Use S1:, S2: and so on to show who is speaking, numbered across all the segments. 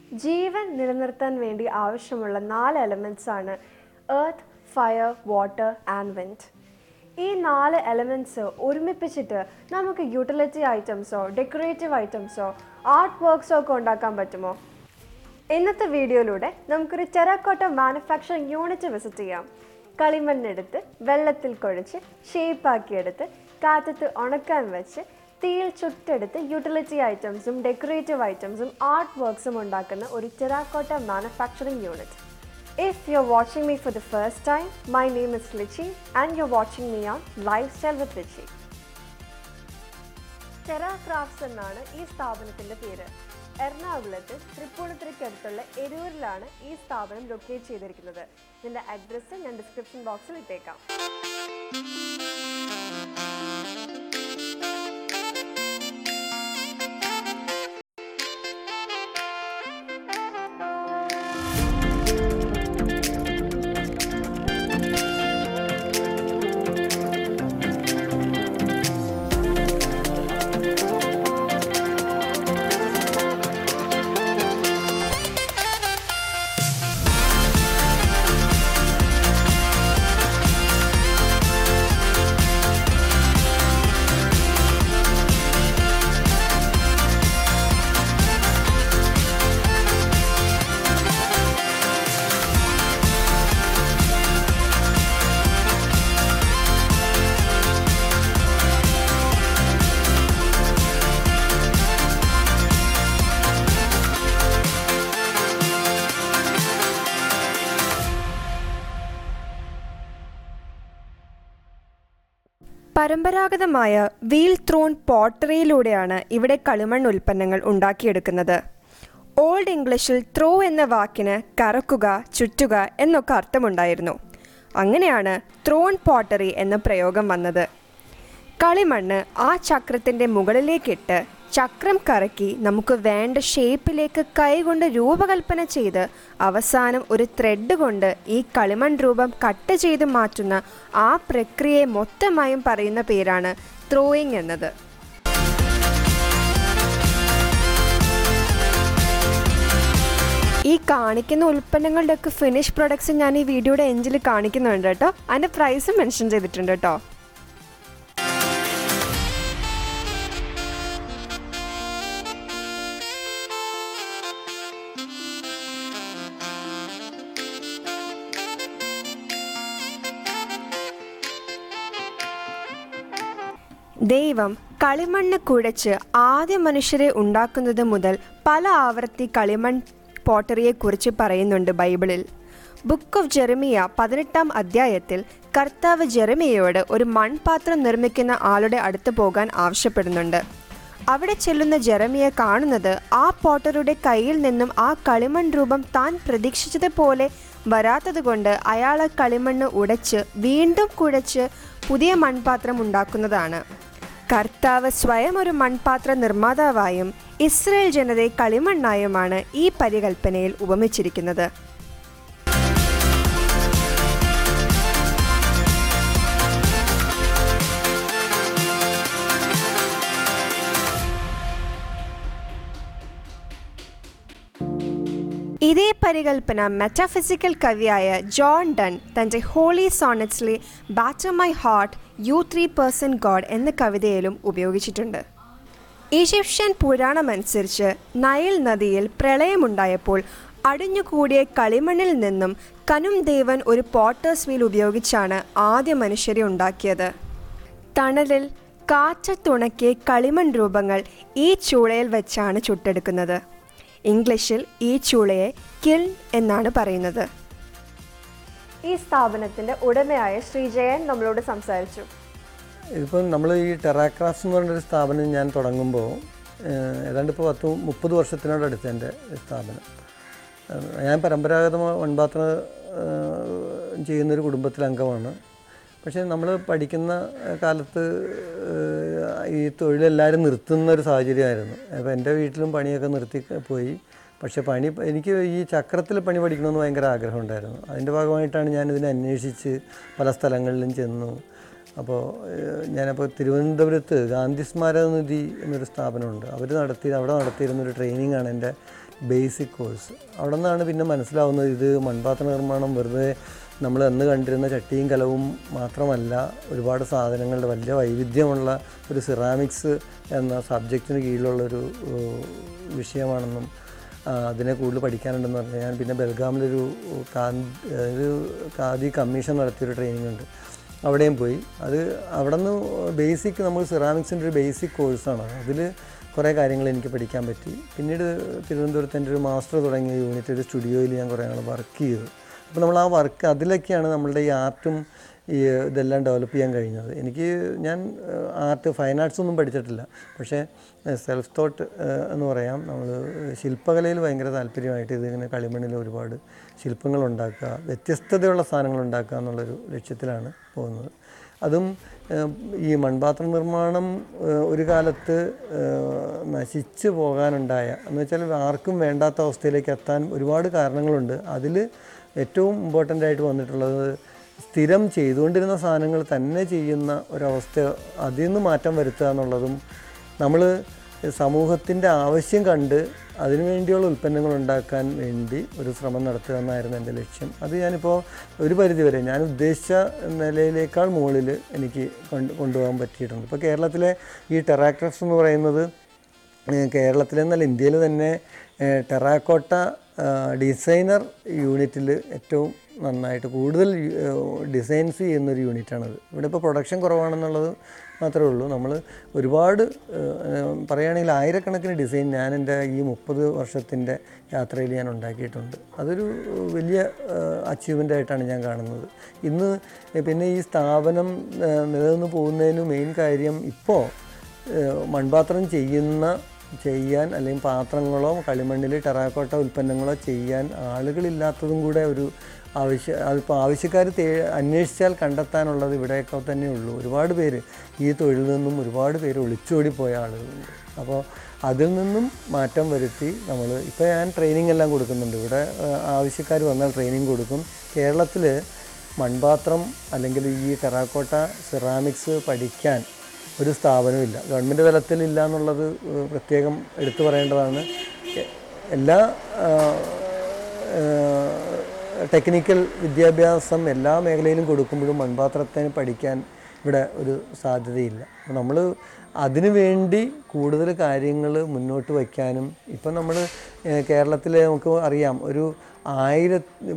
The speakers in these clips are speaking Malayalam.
S1: ജീവൻ നിലനിർത്താൻ വേണ്ടി ആവശ്യമുള്ള നാല് എലമെൻറ്റ്സ് ആണ് earth fire water and wind ഈ നാല് എലമെൻറ്റ്സ് ഒരുമിപ്പിച്ചിട്ട് നമുക്ക് യൂട്ടിലിറ്റി ഐറ്റംസോ ഡെക്കറേറ്റീവ് ഐറ്റംസോ ആർട്ട് വർക്ക്സോ ഒക്കെ ഉണ്ടാക്കാൻ പറ്റുമോ ഇന്നത്തെ വീഡിയോയിലൂടെ നമുക്കൊരു ടെറാക്കോട്ട മാനുഫാക്ചറിങ് യൂണിറ്റ് വിസിറ്റ് ചെയ്യാം കളിമണ്ണെടുത്ത് വെള്ളത്തിൽ കുഴച്ച് ഷേപ്പാക്കിയെടുത്ത് കാറ്റത്ത് ഉണക്കാൻ വെച്ച് തീയിൽ ചുട്ടെടുത്ത് യൂട്ടിലിറ്റി ഐറ്റംസും ഡെക്കറേറ്റീവ് ഐറ്റംസും ആർട്ട് വർക്ക്സും ഉണ്ടാക്കുന്ന ഒരു terracotta manufacturing unit If you're watching me for the first time, my name is Lichi and you're watching me on Lifestyle with Lichi. Terra Crafts എന്നാണ് ഈ സ്ഥാപനത്തിന്റെ പേര് എറണാകുളത്ത് തൃപ്പൂണിത്തുറയ്ക്കടുത്തുള്ള എരൂരിലാണ് ഈ സ്ഥാപനം ലൊക്കേറ്റ് ചെയ്തിരിക്കുന്നത് ഇതിന്റെ അഡ്രസ്സ് ഞാൻ ഡിസ്ക്രിപ്ഷൻ ബോക്സിൽ ഇട്ടേക്കാം പരമ്പരാഗതമായ വീൽ ത്രോൺ പോട്ടറിയിലൂടെയാണ് ഇവിടെ കളിമൺ ഉൽപ്പന്നങ്ങൾ ഉണ്ടാക്കിയെടുക്കുന്നത് ഓൾഡ് ഇംഗ്ലീഷിൽ ത്രോ എന്ന വാക്കിന് കറക്കുക ചുറ്റുക എന്നൊക്കെ അർത്ഥമുണ്ടായിരുന്നു അങ്ങനെയാണ് ത്രോൺ പോട്ടറി എന്ന പ്രയോഗം വന്നത് കളിമണ്ണ് ആ ചക്രത്തിൻ്റെ മുകളിലേക്കിട്ട് ചക്രം കറക്കി നമുക്ക് വേണ്ട ഷേപ്പിലേക്ക് കൈകൊണ്ട് രൂപകൽപ്പന ചെയ്ത് അവസാനം ഒരു ത്രെഡ് കൊണ്ട് ഈ കളിമൺ രൂപം കട്ട് ചെയ്ത് മാറ്റുന്ന ആ പ്രക്രിയയെ മൊത്തമായും പറയുന്ന പേരാണ് ത്രോയിങ് എന്നത് ഈ കാണിക്കുന്ന ഉൽപ്പന്നങ്ങളുടെ ഒക്കെ ഫിനിഷ് പ്രൊഡക്ട്സ് ഞാൻ ഈ വീഡിയോയുടെ എൻഡിൽ കാണിക്കുന്നുണ്ട് കേട്ടോ അതിൻ്റെ പ്രൈസും മെൻഷൻ ചെയ്തിട്ടുണ്ട് കേട്ടോ ദൈവം കളിമണ്ണ് കുഴച്ച് ആദ്യ മനുഷ്യരെ ഉണ്ടാക്കുന്നത് മുതൽ പല ആവർത്തി കളിമൺ പോട്ടറിയെക്കുറിച്ച് പറയുന്നുണ്ട് ബൈബിളിൽ ബുക്ക് ഓഫ് ജെറമിയ പതിനെട്ടാം അധ്യായത്തിൽ കർത്താവ് ജെറമിയയോട് ഒരു മൺപാത്രം നിർമ്മിക്കുന്ന ആളുടെ അടുത്ത് പോകാൻ ആവശ്യപ്പെടുന്നുണ്ട് അവിടെ ചെല്ലുന്ന ജെറമിയ കാണുന്നത് ആ പോട്ടറുടെ കയ്യിൽ നിന്നും ആ കളിമൺ രൂപം താൻ പ്രതീക്ഷിച്ചതുപോലെ വരാത്തതുകൊണ്ട് അയാൾ ആ കളിമണ്ണ് ഉടച്ച് വീണ്ടും കുഴച്ച് പുതിയ മൺപാത്രം ഉണ്ടാക്കുന്നതാണ് കർത്താവ് സ്വയം ഒരു മൺപാത്ര നിർമ്മാതാവായും ഇസ്രയേൽ ജനതയെ കളിമണ്ണായുമാണ് ഈ പരികൽപ്പനയിൽ ഉപമിച്ചിരിക്കുന്നത് ഇതേ പരികൽപ്പന മെറ്റാഫിസിക്കൽ കവിയായ ജോൺ ഡൺ തൻ്റെ ഹോളി സോണറ്റ്സിലെ batter my heart you three person God എന്ന കവിതയിലും ഉപയോഗിച്ചിട്ടുണ്ട് ഈജിപ്ഷ്യൻ പുരാണമനുസരിച്ച് നൈൽ നദിയിൽ പ്രളയമുണ്ടായപ്പോൾ അടിഞ്ഞുകൂടിയ കളിമണ്ണിൽ നിന്നും കനും ദേവൻ ഒരു പോട്ടേഴ്സ് വീൽ ഉപയോഗിച്ചാണ് ആദ്യ മനുഷ്യരെ ഉണ്ടാക്കിയത് തണലിൽ കാറ്റത്തുണക്കിയ കളിമൺ രൂപങ്ങൾ ഈ ചൂളയിൽ വെച്ചാണ് ചുട്ടെടുക്കുന്നത് ഇംഗ്ലീഷിൽ ഈ ചൂളയെ കിൽ എന്നാണ് പറയുന്നത് ഈ സ്ഥാപനത്തിന്റെ ഉടമയായ ശ്രീജയൻ നമ്മളോട് സംസാരിച്ചു
S2: ഇതിപ്പം നമ്മൾ ഈ ടെറാക്രാഫ്റ്റ്സ് എന്ന് പറഞ്ഞൊരു സ്ഥാപനം ഞാൻ തുടങ്ങുമ്പോൾ ഏഹ്, ഏതാണ്ട് ഇപ്പോൾ പത്ത് മുപ്പത് വർഷത്തിനോടടുത്ത് എൻ്റെ സ്ഥാപനം ഏഹ്, ഞാൻ പരമ്പരാഗതമായ മൺപാത്രം ഏഹ്, ചെയ്യുന്നൊരു കുടുംബത്തിലെ അംഗമാണ് പക്ഷേ നമ്മൾ പഠിക്കുന്ന കാലത്ത് ഏഹ്, ഈ തൊഴിലെല്ലാവരും നിർത്തുന്ന ഒരു സാഹചര്യമായിരുന്നു അപ്പോൾ എൻ്റെ വീട്ടിലും പണിയൊക്കെ നിർത്തി പോയി പക്ഷേ പണി എനിക്ക് ഈ ചക്രത്തിൽ പണി പഠിക്കണമെന്ന് ഭയങ്കര ആഗ്രഹമുണ്ടായിരുന്നു അതിൻ്റെ ഭാഗമായിട്ടാണ് ഞാനിതിനെ അന്വേഷിച്ച് പല സ്ഥലങ്ങളിലും ചെന്നു അപ്പോൾ ഏഹ്, ഞാനപ്പോൾ തിരുവനന്തപുരത്ത് ഗാന്ധി സ്മാരക നിധി എന്നൊരു സ്ഥാപനമുണ്ട് അവർ നടത്തി അവിടെ നടത്തിയിരുന്നൊരു ട്രെയിനിങ് ആണ് എൻ്റെ ബേസിക് കോഴ്സ് അവിടെ നിന്നാണ് പിന്നെ മനസ്സിലാവുന്നത് ഇത് മൺപാത്ര നിർമ്മാണം വെറുതെ നമ്മൾ അന്ന് കണ്ടിരുന്ന ചട്ടിയും കലവും മാത്രമല്ല ഒരുപാട് സാധനങ്ങളുടെ വലിയ വൈവിധ്യമുള്ള ഒരു സിറാമിക്സ് എന്ന സബ്ജക്റ്റിന് കീഴിലുള്ളൊരു ഏഹ്, വിഷയമാണെന്നും ആ, അതിനെ കൂടുതൽ പഠിക്കാനുണ്ടെന്ന് പറഞ്ഞാൽ ഞാൻ പിന്നെ ബൽഗാമിലൊരു കാന്ത് ഒരു ഖാദി കമ്മീഷൻ നടത്തിയൊരു ട്രെയിനിങ് ഉണ്ട് അവിടെയും പോയി അത് അവിടെ നിന്ന് ബേസിക് നമ്മൾ സിറാമിക്സിൻ്റെ ഒരു ബേസിക് കോഴ്സാണ് അതിൽ കുറേ കാര്യങ്ങൾ എനിക്ക് പഠിക്കാൻ പറ്റി പിന്നീട് തിരുവനന്തപുരത്ത് എൻ്റെ ഒരു മാസ്റ്റർ തുടങ്ങിയ യൂണിറ്റ് ഒരു സ്റ്റുഡിയോയിൽ ഞാൻ കുറേ നാൾ വർക്ക് ചെയ്തു അപ്പോൾ നമ്മൾ ആ വർക്ക് അതിലൊക്കെയാണ് നമ്മളുടെ ഈ ആർട്ടും ഈ ഇതെല്ലാം ഡെവലപ്പ് ചെയ്യാൻ കഴിഞ്ഞത് എനിക്ക് ഞാൻ ആർട്ട് ഫൈൻ ആർട്സ് ഒന്നും പഠിച്ചിട്ടില്ല പക്ഷേ സെൽഫ് തോട്ട് എന്ന് പറയാം നമ്മൾ ശില്പകലയിൽ ഭയങ്കര താല്പര്യമായിട്ട് ഇതിങ്ങനെ കളിമണ്ണിൽ ഒരുപാട് ശില്പങ്ങൾ ഉണ്ടാക്കുക വ്യത്യസ്തതയുള്ള സാധനങ്ങൾ ഉണ്ടാക്കുക എന്നുള്ളൊരു ലക്ഷ്യത്തിലാണ് പോകുന്നത് അതും ഏഹ്, ഈ മൺപാത്ര നിർമ്മാണം ഏഹ്, ഒരു കാലത്ത് ഏഹ്, നശിച്ചു പോകാനുണ്ടായ എന്ന് വെച്ചാൽ ആർക്കും വേണ്ടാത്ത അവസ്ഥയിലേക്ക് എത്താൻ ഒരുപാട് കാരണങ്ങളുണ്ട് അതിൽ ഏറ്റവും ഇമ്പോർട്ടൻ്റ് ആയിട്ട് വന്നിട്ടുള്ളത് സ്ഥിരം ചെയ്തുകൊണ്ടിരുന്ന സാധനങ്ങൾ തന്നെ ചെയ്യുന്ന ഒരവസ്ഥ അതിൽ നിന്ന് മാറ്റം വരുത്തുക എന്നുള്ളതും നമ്മൾ സമൂഹത്തിൻ്റെ ആവശ്യം കണ്ട് അതിനുവേണ്ടിയുള്ള ഉൽപ്പന്നങ്ങൾ ഉണ്ടാക്കാൻ വേണ്ടി ഒരു ശ്രമം നടത്തുക എന്നായിരുന്നു എൻ്റെ ലക്ഷ്യം അത് ഞാനിപ്പോൾ ഒരു പരിധിവരെ ഞാൻ ഉദ്ദേശിച്ച നിലയിലേക്കാൾ മുകളിൽ എനിക്ക് കൊണ്ട് കൊണ്ടുപോകാൻ പറ്റിയിട്ടുണ്ട് ഇപ്പോൾ കേരളത്തിലെ ഈ ടെറാക്ടർസ് എന്ന് പറയുന്നത് ഏഹ് കേരളത്തിലെന്നല്ല ഇന്ത്യയിൽ തന്നെ ഏഹ് ടെറാക്കോട്ട ആഹ് ഡിസൈനർ യൂണിറ്റിൽ ഏറ്റവും നന്നായിട്ട് കൂടുതൽ ഏഹ് ഡിസൈൻസ് ചെയ്യുന്നൊരു യൂണിറ്റാണത് ഇവിടെ ഇപ്പോൾ പ്രൊഡക്ഷൻ കുറവാണെന്നുള്ളത് മാത്രമേ ഉള്ളൂ നമ്മൾ ഒരുപാട് ഏഹ് പറയുകയാണെങ്കിൽ ആയിരക്കണക്കിന് ഡിസൈൻ ഞാൻ എൻ്റെ ഈ മുപ്പത് വർഷത്തിൻ്റെ യാത്രയിൽ ഞാൻ ഉണ്ടാക്കിയിട്ടുണ്ട് അതൊരു വലിയ അച്ചീവ്മെൻ്റ് ആയിട്ടാണ് ഞാൻ കാണുന്നത് ഇന്ന് പിന്നെ ഈ സ്ഥാപനം ഏഹ് നിലനിന്ന് പോകുന്നതിന് മെയിൻ കാര്യം ഇപ്പോൾ ഏഹ് മൺപാത്രം ചെയ്യുന്ന ചെയ്യാൻ അല്ലെങ്കിൽ പാത്രങ്ങളോ കളിമണ്ണിൽ ടെറാക്കോട്ട ഉൽപ്പന്നങ്ങളോ ചെയ്യാൻ ആളുകളില്ലാത്തതും കൂടെ ഒരു ആവശ്യ അതിപ്പോൾ ആവശ്യക്കാർ തേ അന്വേഷിച്ചാൽ കണ്ടെത്താനുള്ളത് ഇവിടെയൊക്കെ തന്നെ ഉള്ളൂ ഒരുപാട് പേര് ഈ തൊഴിലിൽ നിന്നും ഒരുപാട് പേര് ഒളിച്ചോടി പോയ ആളുകളുണ്ട് അപ്പോൾ അതിൽ നിന്നും മാറ്റം വരുത്തി നമ്മൾ ഇപ്പോൾ ഞാൻ ട്രെയിനിങ് എല്ലാം കൊടുക്കുന്നുണ്ട് ഇവിടെ ആവശ്യക്കാർ വന്നാൽ ട്രെയിനിങ് കൊടുക്കും കേരളത്തിൽ മൺപാത്രം അല്ലെങ്കിൽ ഈ ടെറാക്കോട്ട സിറാമിക്സ് പഠിക്കാൻ ഒരു സ്ഥാപനമില്ല ഗവൺമെൻറ് തലത്തിൽ ഇല്ല എന്നുള്ളത് ഏഹ്, പ്രത്യേകം എടുത്തു പറയേണ്ടതാണ് എ- എല്ലാ ടെക്നിക്കൽ വിദ്യാഭ്യാസം എല്ലാ മേഖലയിലും കൊടുക്കുമ്പോഴും മൺപാത്രത്തിന് പഠിക്കാൻ ഇവിടെ ഒരു സാധ്യതയില്ല നമ്മൾ അതിനു വേണ്ടി കൂടുതൽ കാര്യങ്ങൾ മുന്നോട്ട് വയ്ക്കാനും ഇപ്പം നമ്മൾ കേരളത്തിൽ നമുക്ക് അറിയാം ഒരു ആയിര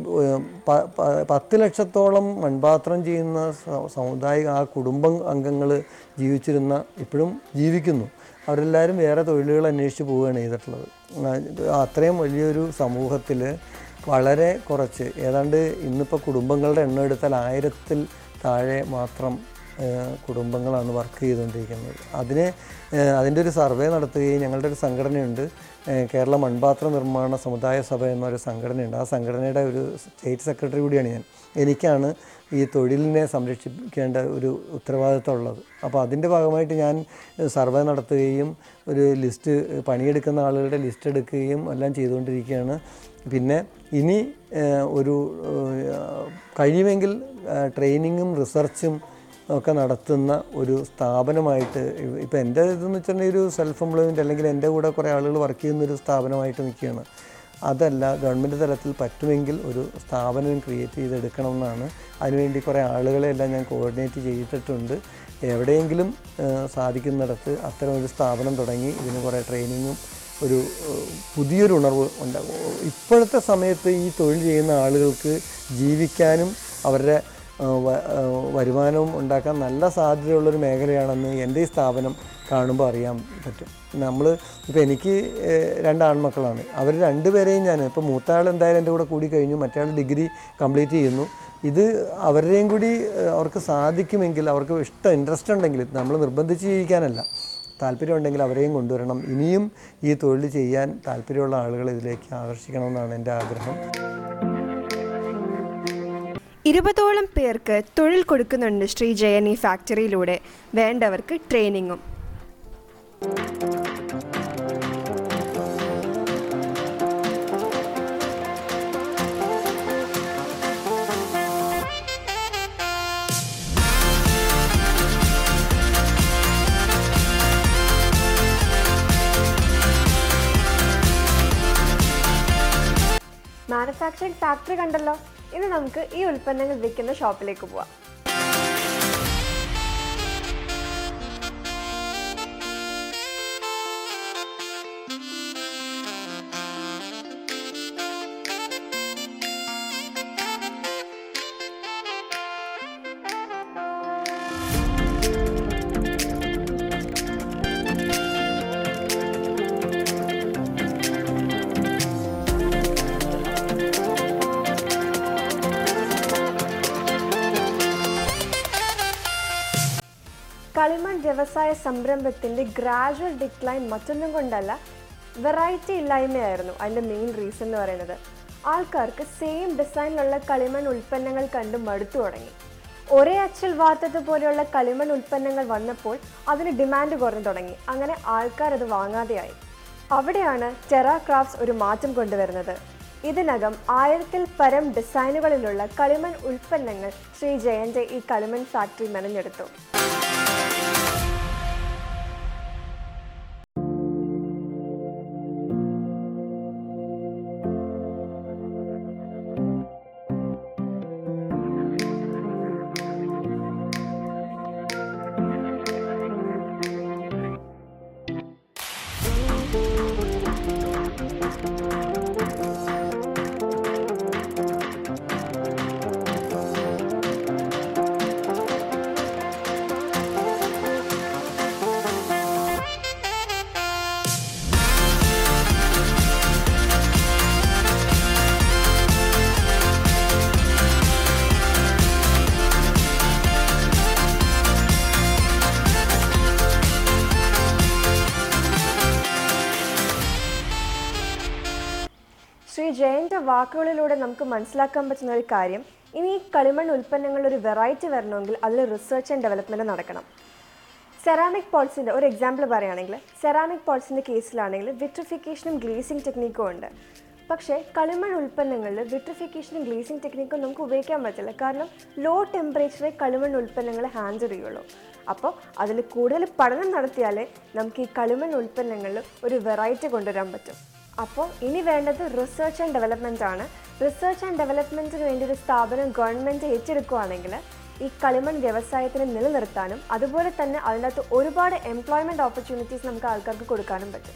S2: പ- പ- പത്ത് ലക്ഷത്തോളം മൺപാത്രം ചെയ്യുന്ന സ- സമുദായ ആ കുടുംബം അംഗങ്ങൾ ജീവിച്ചിരുന്ന ഇപ്പോഴും ജീവിക്കുന്നു അവരെല്ലാവരും വേറെ തൊഴിലുകൾ അന്വേഷിച്ച് പോവുകയാണ് ചെയ്തിട്ടുള്ളത് ആ, അത്രയും വലിയൊരു സമൂഹത്തിൽ വളരെ കുറച്ച് ഏതാണ്ട് ഇന്നിപ്പോൾ കുടുംബങ്ങളുടെ എണ്ണം എടുത്താൽ ആയിരത്തിൽ താഴെ മാത്രം ഏഹ്, കുടുംബങ്ങളാണ് വർക്ക് ചെയ്തുകൊണ്ടിരിക്കുന്നത് അതിന് ഏഹ്, അതിൻ്റെ ഒരു സർവേ നടത്തുകയും ഞങ്ങളുടെ ഒരു സംഘടനയുണ്ട് ഏഹ്, കേരള മൺപാത്ര നിർമ്മാണ സമുദായ സഭ എന്നൊരു സംഘടനയുണ്ട് ആ സംഘടനയുടെ ഒരു സ്റ്റേറ്റ് സെക്രട്ടറി കൂടിയാണ് ഞാൻ എനിക്കാണ് ഈ തൊഴിലിനെ സംരക്ഷിക്കേണ്ട ഒരു ഉത്തരവാദിത്തം ഉള്ളത് അപ്പോൾ അതിൻ്റെ ഭാഗമായിട്ട് ഞാൻ ഏഹ്, സർവേ നടത്തുകയും ഒരു ലിസ്റ്റ് പണിയെടുക്കുന്ന ആളുകളുടെ ലിസ്റ്റ് എടുക്കുകയും എല്ലാം ചെയ്തുകൊണ്ടിരിക്കുകയാണ് പിന്നെ ഇനി ഏഹ്, ഒരു ഏഹ്, കഴിയുമെങ്കിൽ ഏഹ്, ട്രെയിനിങ്ങും റിസർച്ചും ഒക്കെ നടത്തുന്ന ഒരു സ്ഥാപനമായിട്ട് ഇപ്പോൾ എൻ്റെ ഇതെന്ന് വെച്ചിട്ടുണ്ടെങ്കിൽ ഒരു സെൽഫ് എംപ്ലോയ്മെൻറ്റ് അല്ലെങ്കിൽ എൻ്റെ കൂടെ കുറേ ആളുകൾ വർക്ക് ചെയ്യുന്ന ഒരു സ്ഥാപനമായിട്ട് നിൽക്കുകയാണ് അതല്ല ഗവൺമെൻറ് തലത്തിൽ പറ്റുമെങ്കിൽ ഒരു സ്ഥാപനം ക്രിയേറ്റ് ചെയ്തെടുക്കണം എന്നാണ് അതിനുവേണ്ടി കുറേ ആളുകളെ എല്ലാം ഞാൻ കോർഡിനേറ്റ് ചെയ്തിട്ടുണ്ട് എവിടെയെങ്കിലും ഏഹ്, സാധിക്കുന്നിടത്ത് അത്തരം ഒരു സ്ഥാപനം തുടങ്ങി ഇതിന് കുറേ ട്രെയിനിങ്ങും ഒരു ഏഹ്, പുതിയൊരു ഉണർവ് ഉണ്ടാകും ഇപ്പോഴത്തെ സമയത്ത് ഈ തൊഴിൽ ചെയ്യുന്ന ആളുകൾക്ക് ജീവിക്കാനും അവരുടെ ഏഹ്, വ- ഏഹ്, വരുമാനവും ഉണ്ടാക്കാൻ നല്ല സാധ്യതയുള്ളൊരു മേഖലയാണെന്ന് എൻ്റെ ഈ സ്ഥാപനം കാണുമ്പോൾ അറിയാൻ പറ്റും നമ്മൾ ഇപ്പോൾ എനിക്ക് ഏഹ്, രണ്ട് ആൺമക്കളാണ് അവർ രണ്ടുപേരെയും ഞാൻ ഇപ്പോൾ മൂത്ത ആൾ എന്തായാലും എൻ്റെ കൂടെ കൂടി കഴിഞ്ഞു മറ്റേ ആൾ ഡിഗ്രി കംപ്ലീറ്റ് ചെയ്യുന്നു ഇത് അവരുടെയും കൂടി ഏഹ്, അവർക്ക് സാധിക്കുമെങ്കിൽ അവർക്ക് ഇഷ്ടം ഇൻട്രസ്റ്റ് ഉണ്ടെങ്കിൽ നമ്മൾ നിർബന്ധിച്ച് ചെയ്യിക്കാനല്ല താല്പര്യമുണ്ടെങ്കിൽ അവരെയും കൊണ്ടുവരണം ഇനിയും ഈ തൊഴിൽ ചെയ്യാൻ താല്പര്യമുള്ള ആളുകളെ ഇതിലേക്ക് ആകർഷിക്കണമെന്നാണ് എൻ്റെ ആഗ്രഹം
S1: ഇരുപതോളം പേർക്ക് തൊഴിൽ കൊടുക്കുന്നുണ്ട് ശ്രീ ജയനി ഫാക്ടറിയിലൂടെ വേണ്ടവർക്ക് ട്രെയിനിങ്ങും മാനുഫാക്ചറിംഗ് ഫാക്ടറി കണ്ടല്ലോ ഇനി നമുക്ക് ഈ ഉൽപ്പന്നങ്ങൾ വിൽക്കുന്ന ഷോപ്പിലേക്ക് പോവാം കളിമൺ വ്യവസായ സംരംഭത്തിന്റെ ഗ്രാജുവൽ ഡിക്ലൈൻ മറ്റൊന്നും കൊണ്ടല്ല വെറൈറ്റി ഇല്ലായ്മയായിരുന്നു അതിന്റെ മെയിൻ റീസൺ എന്ന് പറയുന്നത് ആൾക്കാർക്ക് സെയിം ഡിസൈനിലുള്ള കളിമൺ ഉൽപ്പന്നങ്ങൾ കണ്ട് മടുത്തു തുടങ്ങി ഒരേ അച്ചിൽ വാർത്തത് പോലെയുള്ള കളിമൺ ഉൽപ്പന്നങ്ങൾ വന്നപ്പോൾ അതിന് ഡിമാൻഡ് കുറഞ്ഞു തുടങ്ങി അങ്ങനെ ആൾക്കാർ അത് വാങ്ങാതെയായി അവിടെയാണ് ടെറ ക്രാഫ്റ്റ്സ് ഒരു മാറ്റം കൊണ്ടുവരുന്നത് ഇതിനകം ആയിരത്തിൽ പരം ഡിസൈനുകളിലുള്ള കളിമൺ ഉൽപ്പന്നങ്ങൾ ശ്രീ ജയന്റെ ഈ കളിമൺ ഫാക്ടറി മെനഞ്ഞെടുത്തു ശ്രീ ജയന്റെ വാക്കുകളിലൂടെ നമുക്ക് മനസ്സിലാക്കാൻ പറ്റുന്ന ഒരു കാര്യം ഇനി ഈ കളിമൺ ഉൽപ്പന്നങ്ങളിൽ ഒരു വെറൈറ്റി വരണമെങ്കിൽ അതിൽ റിസർച്ച് ആൻഡ് ഡെവലപ്മെന്റ് നടക്കണം സെറാമിക് പോട്ട്സിൻ്റെ ഒരു എക്സാമ്പിൾ പറയുകയാണെങ്കിൽ സെറാമിക് പോട്ട്സിൻ്റെ കേസിലാണെങ്കിൽ വിട്രിഫിക്കേഷനും ഗ്ലേസിംഗ് ടെക്നിക്കും ഉണ്ട് പക്ഷേ കളിമൺ ഉൽപ്പന്നങ്ങളിൽ വിട്രിഫിക്കേഷനും ഗ്ലേസിംഗ് ടെക്നിക്കും നമുക്ക് ഉപയോഗിക്കാൻ പറ്റില്ല കാരണം ലോ ടെമ്പറേച്ചറിൽ കളിമൺ ഉൽപ്പന്നങ്ങൾ ഹാൻഡിൽ ചെയ്യുള്ളൂ അപ്പോൾ അതിൽ കൂടുതൽ പഠനം നടത്തിയാലേ നമുക്ക് ഈ കളിമൺ ഉൽപ്പന്നങ്ങളിൽ ഒരു വെറൈറ്റി കൊണ്ടുവരാൻ പറ്റും അപ്പോൾ ഇനി വേണ്ടത് റിസർച്ച് ആൻഡ് ഡെവലപ്മെൻ്റ് ആണ് റിസർച്ച് ആൻഡ് ഡെവലപ്മെൻറ്റിന് വേണ്ടി ഒരു സ്ഥാപനം ഗവൺമെൻറ് ഏറ്റെടുക്കുകയാണെങ്കിൽ ഈ കളിമൺ വ്യവസായത്തിനെ നിലനിർത്താനും അതുപോലെ തന്നെ അതിനകത്ത് ഒരുപാട് എംപ്ലോയ്മെൻറ്റ് ഓപ്പർച്യൂണിറ്റീസ് നമുക്ക് ആൾക്കാർക്ക് കൊടുക്കാനും പറ്റും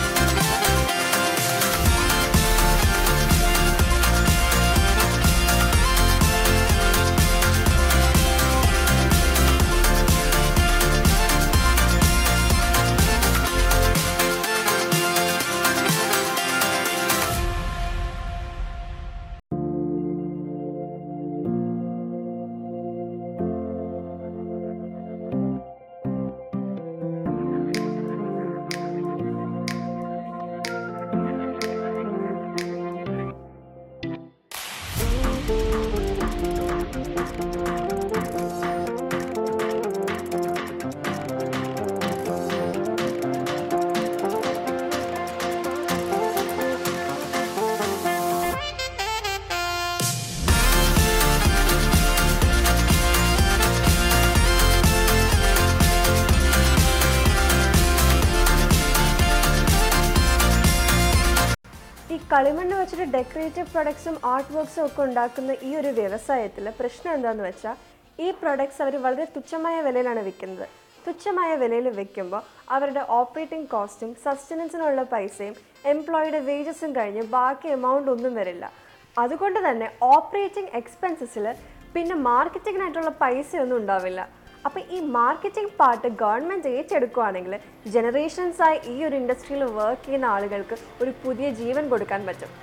S1: ഈ കളിമണ്ണ് വെച്ചിട്ട് ഡെക്കറേറ്റീവ് പ്രൊഡക്ട്സും ആർട്ട് വർക്ക്സും ഒക്കെ ഉണ്ടാക്കുന്ന ഈ ഒരു വ്യവസായത്തിൽ പ്രശ്നം എന്താണെന്ന് വെച്ചാൽ ഈ പ്രൊഡക്ട്സ് അവർ വളരെ തുച്ഛമായ വിലയിലാണ് വിൽക്കുന്നത് തുച്ഛമായ വിലയിൽ വിൽക്കുമ്പോൾ അവരുടെ ഓപ്പറേറ്റിംഗ് കോസ്റ്റും സസ്റ്റനൻസിനുള്ള പൈസയും എംപ്ലോയിയുടെ വേജസും കഴിഞ്ഞ് ബാക്കി എമൗണ്ട് ഒന്നും വരില്ല അതുകൊണ്ട് തന്നെ ഓപ്പറേറ്റിംഗ് എക്സ്പെൻസസിൽ പിന്നെ മാർക്കറ്റിങ്ങിനായിട്ടുള്ള പൈസയൊന്നും ഉണ്ടാവില്ല അപ്പോൾ ഈ മാർക്കറ്റിംഗ് പാർട്ട് ഗവൺമെൻറ് ഏറ്റെടുക്കുകയാണെങ്കിൽ ജനറേഷൻസായി ഈ ഒരു ഇൻഡസ്ട്രിയിൽ വർക്ക് ചെയ്യുന്ന ആളുകൾക്ക് ഒരു പുതിയ ജീവൻ കൊടുക്കാൻ പറ്റും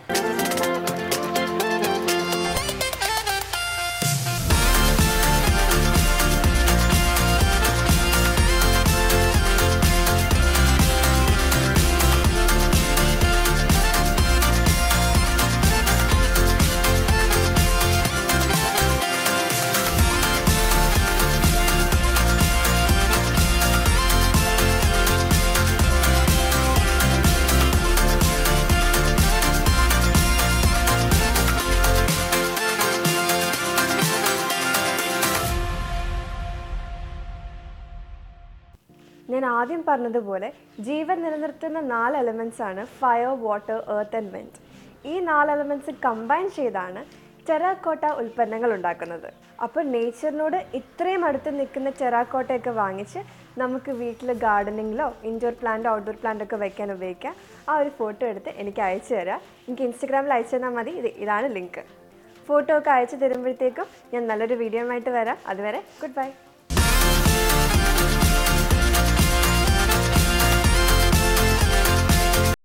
S1: ഞാൻ ആദ്യം പറഞ്ഞതുപോലെ ജീവൻ നിലനിർത്തുന്ന നാല് എലമെന്റ്സ് ആണ് fire water earth and wind ഈ നാല് എലമെൻറ്റ്സ് കമ്പൈൻ ചെയ്താണ് ടെറാക്കോട്ട ഉൽപ്പന്നങ്ങൾ ഉണ്ടാക്കുന്നത് അപ്പോൾ നേച്ചറിനോട് ഇത്രയും അടുത്ത് നിൽക്കുന്ന ടെറാക്കോട്ടയൊക്കെ വാങ്ങിച്ച് നമുക്ക് വീട്ടിൽ ഗാർഡനിങ്ങിലോ ഇൻഡോർ പ്ലാന്റ് ഔട്ട്ഡോർ പ്ലാന്റ് ഒക്കെ വെക്കാൻ ഉപയോഗിക്കാം ആ ഒരു ഫോട്ടോ എടുത്ത് എനിക്ക് അയച്ചു തരാം എനിക്ക് ഇൻസ്റ്റഗ്രാമിൽ അയച്ചു തന്നാൽ മതി ഇത് ഇതാണ് ലിങ്ക് ഫോട്ടോ ഒക്കെ അയച്ചു തരുമ്പോഴത്തേക്കും ഞാൻ നല്ലൊരു വീഡിയോ ആയിട്ട് വരാം അതുവരെ ഗുഡ് ബൈ